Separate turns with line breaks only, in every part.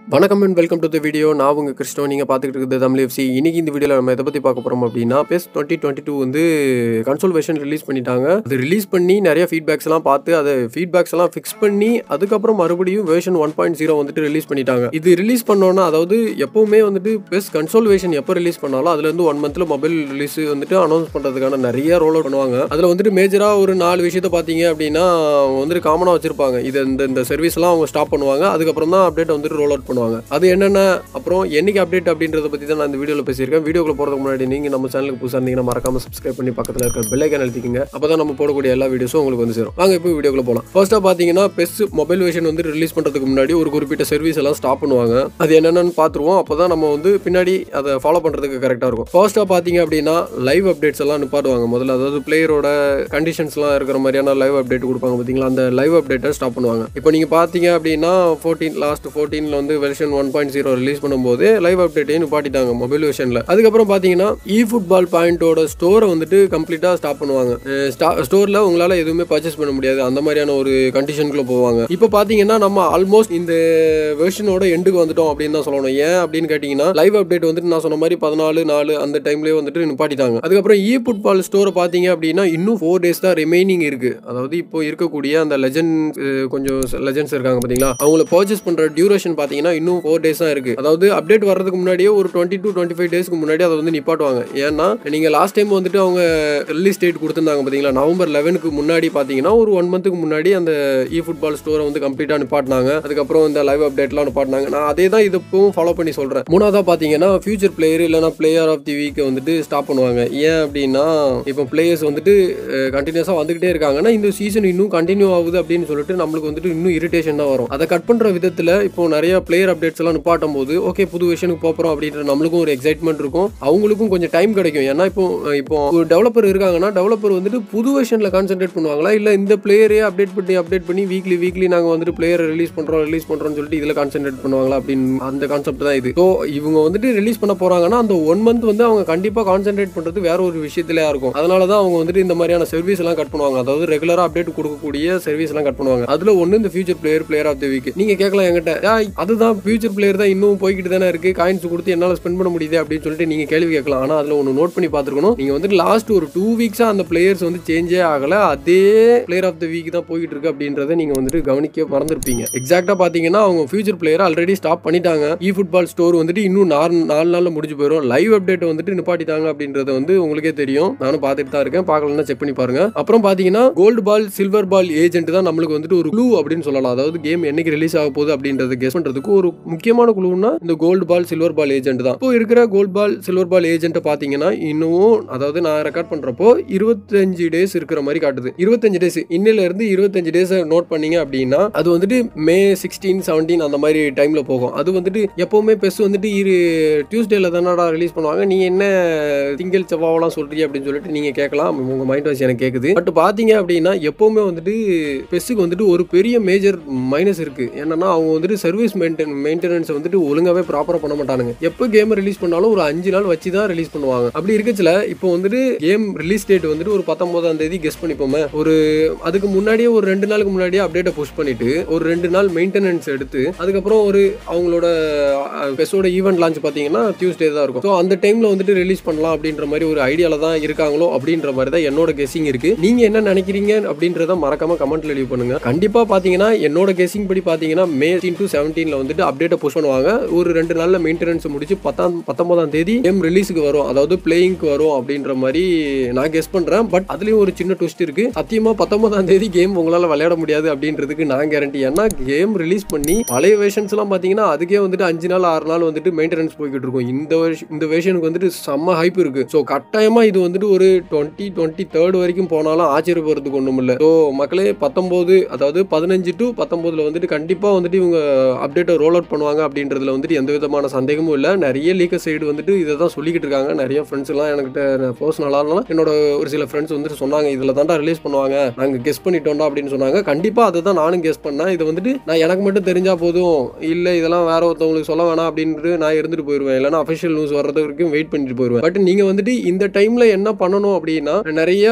வணக்கம் and welcome to the video நான் உங்கள் கிறிஸ்டோ நீங்கள் பார்த்துக்கிட்டு இருக்குது தமிழ் எஃப்சி இன்னைக்கு இந்த வீடியோவில் நம்ம எதை பற்றி பார்க்க போகிறோம் அப்படின்னா பெஸ் டுவெண்ட்டி டுவெண்ட்டி டூ வந்து கன்சோல் வெர்ஷன் ரிலீஸ் பண்ணிட்டாங்க அது ரிலீஸ் பண்ணி நிறைய ஃபீட்பேக்ஸ் எல்லாம் பார்த்து அதை ஃபீட்பேக்ஸ் எல்லாம் ஃபிக்ஸ் பண்ணி அதுக்கப்புறம் மறுபடியும் வெர்ஷன் ஒன் பாயிண்ட் ஜீரோ வந்துட்டு ரிலீஸ் பண்ணிட்டாங்க இது ரிலீஸ் பண்ணோன்னா அதாவது எப்போவுமே வந்துட்டு பெஸ் கன்சோல் வெர்ஷன் எப்போ ரிலீஸ் பண்ணாலும் அதுலேருந்து ஒன் மந்த்தில் மொபைல் ரிலீஸ் வந்துட்டு அனௌன்ஸ் பண்ணுறதுக்கான நிறைய ரோல் அவுட் பண்ணுவாங்க அதில் வந்துட்டு மேஜராக ஒரு நாலு விஷயத்த பார்த்தீங்க அப்படின்னா அவங்க வந்துட்டு காமனாக வச்சிருப்பாங்க இது இந்த இந்த சர்வீஸ்லாம் அவங்க ஸ்டாப் பண்ணுவாங்க அதுக்கப்புறம் தான் அப்டேட் வந்துட்டு ரோல் அவுட் பண்ணுவாங்க அது என்னென்ன அப்புறம் என்னைக்கு அப்டேட் அப்படின்றத பற்றி தான் நான் இந்த வீடியோவில் பேசியிருக்கேன் வீடியோக்குள்ள போகிறதுக்கு முன்னாடி நீங்கள் நம்ம சேனலுக்கு புதுசாக இருந்தீங்கன்னா மறக்காம சப்ஸ்கிரைப் பண்ணி பக்கத்தில் இருக்கிற பெல் ஐக்கான் அழுத்திக்கங்க அப்போ தான் நம்ம போடக்கூடிய எல்லா வீடியோஸும் உங்களுக்கு வந்து சேரும் வாங்க இப்போ வீடியோக்குள்ள போகலாம் ஃபர்ஸ்ட்டாக பார்த்தீங்கன்னா பெஸ் மொபைல் வெர்ஷன் வந்து ரிலீஸ் பண்ணுறதுக்கு முன்னாடி ஒரு குறிப்பிட்ட சர்வீஸ் எல்லாம் ஸ்டாப் பண்ணுவாங்க அது என்னென்னு பார்த்துருவோம் அப்போ தான் நம்ம வந்து பின்னாடி அதை ஃபாலோ பண்ணுறதுக்கு கரெக்டாக இருக்கும் ஃபர்ஸ்ட்டாக பார்த்தீங்க அப்படின்னா லைவ் அப்டேட்ஸ் எல்லாம் நிப்பாட்டுவாங்க முதல்ல அதாவது பிளேயரோட கண்டிஷன்ஸ்லாம் இருக்கிற மாதிரியான லைவ் அப்டேட் கொடுப்பாங்க பார்த்தீங்களா அந்த லைவ் அப்டேட்டை ஸ்டாப் பண்ணுவாங்க இப்போ நீங்கள் பார்த்தீங்க அப்படின்னா ஃபோர்டீன் லாஸ்ட் ஃபோர்டீனில் வந்து version one point zero release பண்ணும்போது லைவ் அப்டேட்டையும் நிப்பாட்டிட்டாங்க மொபைல் வெர்ஷனில் அதுக்கப்புறம் பார்த்தீங்கன்னா இ ஃபுட்பால் பாயிண்டோட ஸ்டோரை வந்துட்டு கம்ப்ளீட்டாக ஸ்டாப் பண்ணுவாங்க ஸ்டோரில் உங்களால் எதுவுமே பர்ச்சேஸ் பண்ண முடியாது அந்த மாதிரியான ஒரு கண்டிஷனுக்குள்ள போவாங்க இப்போ பார்த்தீங்கன்னா நம்ம ஆல்மோஸ்ட் இந்த வெர்ஷனோட எண்டுக்கு வந்துட்டோம் அப்படின்னு தான் சொல்லணும் ஏன் அப்படின்னு கேட்டிங்கன்னா லைவ் அப்டேட் வந்துட்டு நான் சொன்ன மாதிரி பதினாலு நாலு அந்த டைம்லேயே வந்துட்டு நிப்பாட்டிட்டாங்க அதுக்கப்புறம் இ ஃபுட்பால் ஸ்டோரை பார்த்தீங்க அப்படின்னா இன்னும் ஃபோர் டேஸ் தான் ரிமைனிங் இருக்கு அதாவது இப்போ இருக்கக்கூடிய அந்த லெஜண்ட் கொஞ்சம் லெஜண்ட்ஸ் இருக்காங்க பார்த்தீங்களா அவங்கள பர்ச்சேஸ் பண்ணுற டியூரேஷன் பார்த்தீங்கன்னா இன்னும் ஃபோர் டேஸ் தான் இருக்கு அதாவது அப்டேட் வர்றதுக்கு முன்னாடியே ஒரு டுவெண்ட்டி டு டுவெண்ட்டி ஃபைவ் டேஸ்க்கு முன்னாடி அதை வந்து நிப்பாட்டுவாங்க ஏன்னா நீங்க லாஸ்ட் டைம் வந்துட்டு அவங்க ரிலீஸ் டேட் கொடுத்துருந்தாங்க பார்த்தீங்களா நவம்பர் லெவனுக்கு முன்னாடி பார்த்தீங்கன்னா ஒரு ஒன் மந்த்துக்கு முன்னாடி அந்த இ ஃபுட்பால் ஸ்டோரை வந்து கம்ப்ளீட்டாக நிப்பாட்டினாங்க அதுக்கப்புறம் இந்த லைவ் அப்டேட்லாம் நிப்பாட்டினாங்க நான் அதே தான் இது இப்பவும் ஃபாலோ பண்ணி சொல்கிறேன் மூணாவதாக பார்த்தீங்கன்னா ஃபியூச்சர் பிளேயர் இல்லைனா பிளேயர் ஆஃப் தி வீக்கை வந்துட்டு ஸ்டாப் பண்ணுவாங்க ஏன் அப்படின்னா இப்போ பிளேயர்ஸ் வந்துட்டு கண்டினியூஸாக வந்துகிட்டே இருக்காங்கன்னா இந்த சீசன் இன்னும் கண்டினியூ ஆகுது அப்படின்னு சொல்லிட்டு நம்மளுக்கு வந்துட்டு இன்னும் இரிட்டேஷன் தான் வரும் அதை கட் பண்ணுற விதத்தில் இப்போ நிறைய பிளேயர் அப்டேட்ஸ் எல்லாம் நிப்பாட்டும் போது ஓகே புது விஷயனுக்கு போகிறோம் அப்படின்ற நம்மளுக்கும் ஒரு எக்ஸைட்மெண்ட் இருக்கும் அவங்களுக்கும் கொஞ்சம் டைம் கிடைக்கும் ஏன்னா இப்போ இப்போ ஒரு டெவலப்பர் இருக்காங்கன்னா டெவலப்பர் வந்துட்டு புது வெர்ஷனில் கான்சென்ட்ரேட் பண்ணுவாங்களா இல்லை இந்த பிளேயரே அப்டேட் பண்ணி அப்டேட் பண்ணி வீக்லி வீக்லி நாங்கள் வந்துட்டு பிளேயர் ரிலீஸ் பண்ணுறோம் ரிலீஸ் பண்ணுறோம்னு சொல்லிட்டு இதில் கான்சென்ட்ரேட் பண்ணுவாங்களா அப்படின்னு அந்த கான்செப்ட் தான் இது ஸோ இவங்க வந்துட்டு ரிலீஸ் பண்ண போகிறாங்கன்னா அந்த ஒன் மந்த் வந்து அவங்க கண்டிப்பாக கான்சென்ட்ரேட் பண்ணுறது வேற ஒரு விஷயத்திலே இருக்கும் அதனால தான் அவங்க வந்துட்டு இந்த மாதிரியான சர்வீஸ் எல்லாம் கட் பண்ணுவாங்க அதாவது ரெகுலராக அப்டேட் கொடுக்கக்கூடிய சர்வீஸ் எல்லாம் கட் பண்ணுவாங்க அதில் ஒன்று இந்த future player player of the week நீங்கள் கேட்கலாம் என்கிட்ட "ஏய், அதுதான் ஃபியூச்சர் பிளேயர் தான் இன்னும் போய்கிட்டு தானே இருக்கு காயின்ஸ் கொடுத்து என்னால் ஸ்பெண்ட் பண்ண முடியுது அப்படின்னு சொல்லிட்டு நீங்கள் கேள்வி கேட்கலாம் ஆனால் அதில் ஒன்று நோட் பண்ணி பார்த்துருக்கணும் நீங்கள் வந்துட்டு லாஸ்ட் ஒரு டூ வீக்ஸாக அந்த பிளேயர்ஸ் வந்து சேஞ்சே ஆகலை அதே பிளேயர் ஆஃப் த வீக் தான் போய்கிட்டு இருக்கு அப்படின்றத நீங்கள் வந்துட்டு கவனிக்க மறந்துருப்பீங்க எக்ஸாக்டாக பார்த்தீங்கன்னா அவங்க ஃபியூச்சர் பிளேயர் ஆல்ரெடி ஸ்டாப் பண்ணிட்டாங்க இ ஃபுட்பால் ஸ்டோர் வந்துட்டு இன்னும் நாலு நாலு நாளில் முடிஞ்சு போயிடும் லைவ் அப்டேட் வந்துட்டு நிப்பாட்டிட்டாங்க அப்படின்றது வந்து உங்களுக்கே தெரியும் நானும் பார்த்துட்டு தான் இருக்கேன் பார்க்கலன்னா செக் பண்ணி பாருங்க அப்புறம் பார்த்தீங்கன்னா gold ball silver ball agent தான் நம்மளுக்கு வந்துட்டு ஒரு க்ளூ அப்படின்னு சொல்லலாம் அதாவது கேம் என்னைக்கு ரிலீஸ் ஆக போகுது அப்படின்றது கெஸ் பண்ணுறதுக்கு ஒரு முக்கியமான குழுன்னா இந்த gold ball silver ball agent தான் இப்போ இருக்கிற கோல்டு பால் சில்வர் பால் ஏஜென்ட்டை பார்த்தீங்கன்னா இன்னும் அதாவது நான் ரெக்கார்ட் பண்ணுறப்போ இருபத்தஞ்சு டேஸ் இருக்கிற மாதிரி காட்டுது இருபத்தஞ்சு டேஸ் இன்னில இருந்து இருபத்தஞ்சு டேஸ் நோட் பண்ணீங்க அப்படின்னா அது வந்துட்டு மே சிக்ஸ்டீன் செவன்டீன் அந்த மாதிரி டைம்ல போகும் அது வந்துட்டு எப்பவுமே பெஸ் வந்துட்டு இரு டியூஸ்டேல தானடா ரிலீஸ் பண்ணுவாங்க நீ என்ன திங்கள் செவ்வாவெல்லாம் சொல்றீங்க அப்படின்னு சொல்லிட்டு நீங்க கேட்கலாம் உங்க மைண்ட் வாய்ஸ் எனக்கு கேட்குது பட் பாத்தீங்க அப்படின்னா எப்பவுமே வந்துட்டு பெஸ்ஸுக்கு வந்துட்டு ஒரு பெரிய மேஜர் மைனஸ் இருக்கு என்னன்னா அவங்க வந்துட்டு சர்வீஸ் மெயின்டென் மெயின்டெனன்ஸ் வந்துட்டு ஒழுங்காவே ப்ராப்பரா பண்ண மாட்டானுங்க எப்போ கேம் ரிலீஸ் பண்ணாலும் ஒரு அஞ்சு நாள் வச்சு தான் ரிலீஸ் பண்ணுவாங்க அப்படி இருக்கச்சுல இப்போ வந்துட்டு கேம் ரிலீஸ் டேட் வந்துட்டு ஒரு பத்தொன்பதாம் தேதி கெஸ் பண்ணிப்போமே ஒரு அதுக்கு முன்னாடியே ஒரு ரெண்டு நாளுக்கு முன்னாடியே அப்டேட்டை புஷ் பண்ணிட்டு ஒரு ரெண்டு நாள் மெயின்டெனன்ஸ் எடுத்து அதுக்கப்புறம் ஒரு அவங்களோட பெஸோட ஈவெண்ட் லான்ச் பார்த்தீங்கன்னா டியூஸ்டே தான் இருக்கும் ஸோ அந்த டைம்ல வந்துட்டு ரிலீஸ் பண்ணலாம் அப்படின்ற மாதிரி ஒரு ஐடியால தான் இருக்காங்களோ அப்படின்ற மாதிரி தான் என்னோட கெஸிங் இருக்கு நீங்க என்ன நினைக்கிறீங்க அப்படின்றத மறக்காம கமெண்ட்ல லீவ் பண்ணுங்க கண்டிப்பா பாத்தீங்கன்னா என்னோட கெஸிங் படி பாத்தீங்கன்னா மே டு செவன்டீன்ல வந்துட்டு அப்டேட்டை புஷ் பண்ணுவாங்க ஒரு ரெண்டு நாள்ல மெயின்டெனன்ஸ் முடிச்சு பத்தாம் பத்தொன்பதாம் தேதி கேம் ரிலீஸுக்கு வரும் அதாவது பிளேயிங்க்கு வரும் அப்படின்ற மாதிரி நான் கெஸ் பண்றேன் பட் அதுலயும் ஒரு சின்ன ட்விஸ்ட் இருக்கு சத்தியமா பத்தொன்பதாம் தேதி கேம் உங்களால விளையாட முடியாது அப்படின்றதுக்கு நான் கேரண்டி ஏன்னா கேம் ரிலீஸ் பண்ணி பழைய வேஷன்ஸ் எல்லாம் பாத்தீங்கன்னா அதுக்கே வந்துட்டு அஞ்சு நாள் ஆறு நாள் வந்துட்டு மெயின்டெனன்ஸ் போய்கிட்டு இருக்கும் இந்த வருஷம் இந்த வேஷனுக்கு வந்துட்டு செம்ம ஹைப் இருக்கு ஸோ கட்டாயமா இது வந்துட்டு ஒரு டுவெண்ட்டி டுவெண்ட்டி தேர்ட் வரைக்கும் போனாலும் ஆச்சரியப்படுறதுக்கு ஒன்றும் இல்லை ஸோ மக்களே பத்தொம்போது அதாவது பதினஞ்சு டு பத்தொம்போதுல வந்துட்டு கண்டிப்பா வந்துட்டு இவங்க அப்டேட்டை ரோல் அவுட் பண்ணுவாங்க அப்படின்றதுல வந்துட்டு எந்த விதமான சந்தேகமும் இல்லை நிறைய லீக்கர் சைடு வந்துட்டு இதை தான் சொல்லிக்கிட்டு இருக்காங்க நிறைய ஃப்ரெண்ட்ஸ் எல்லாம் எனக்கிட்ட பர்சனலாக என்னோட ஒரு சில ஃப்ரெண்ட்ஸ் வந்துட்டு சொன்னாங்க இதில் தாண்டா ரிலீஸ் பண்ணுவாங்க நாங்கள் கெஸ் பண்ணிட்டோம்டா அப்படின்னு சொன்னாங்க கண்டிப்பாக அதை தான் நானும் கெஸ் பண்ணேன் இது வந்துட்டு நான் எனக்கு மட்டும் தெரிஞ்சா போதும் இல்லை இதெல்லாம் வேற ஒருத்தவங்களுக்கு சொல்ல வேணாம் அப்படின்ட்டு நான் இருந்துட்டு போயிடுவேன் இல்லைன்னா அஃபிஷியல் நியூஸ் வர்றது வரைக்கும் வெயிட் பண்ணிட்டு போயிடுவேன் பட் நீங்கள் வந்துட்டு இந்த டைமில் என்ன பண்ணணும் அப்படின்னா நிறைய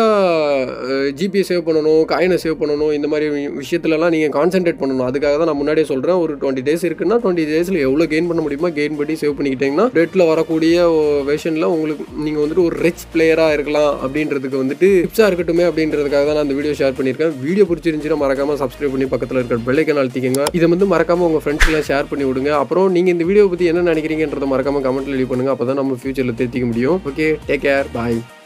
ஜிபியை சேவ் பண்ணணும் காயினை சேவ் பண்ணணும் இந்த மாதிரி வி- விஷயத்துலலாம் நீங்கள் கான்சென்ட்ரேட் பண்ணணும் அதுக்காக தான் நான் முன்னாடியே சொல்கிறேன் ஒரு டுவெண்ட்டி டேஸ் இருக்குன்னு இருக்குன்னா டுவெண்ட்டி டேஸில் எவ்வளோ கெயின் பண்ண முடியுமோ கெயின் பண்ணி சேவ் பண்ணிக்கிட்டீங்கன்னா ரேட்டில் வரக்கூடிய வெர்ஷனில் உங்களுக்கு நீங்கள் வந்துட்டு ஒரு ரிச் பிளேயராக இருக்கலாம் அப்படின்றதுக்கு வந்துட்டு டிப்ஸாக இருக்கட்டுமே அப்படின்றதுக்காக தான் நான் அந்த வீடியோ ஷேர் பண்ணியிருக்கேன் வீடியோ பிடிச்சிருந்துச்சுன்னா மறக்காம சப்ஸ்கிரைப் பண்ணி பக்கத்தில் இருக்கிற பெல்லைக்கன் அழுத்திக்கங்க இதை வந்து மறக்காம உங்கள் ஃப்ரெண்ட்ஸ்லாம் ஷேர் பண்ணி விடுங்க அப்புறம் நீங்கள் இந்த வீடியோ பற்றி என்ன நினைக்கிறீங்கன்றதை மறக்காம கமெண்ட்ல லீவ் பண்ணுங்க அப்போ தான் நம்ம ஃபியூச்சரில் தெரிஞ்சிக்க முடியும் ஓகே டேக் கேர் பாய்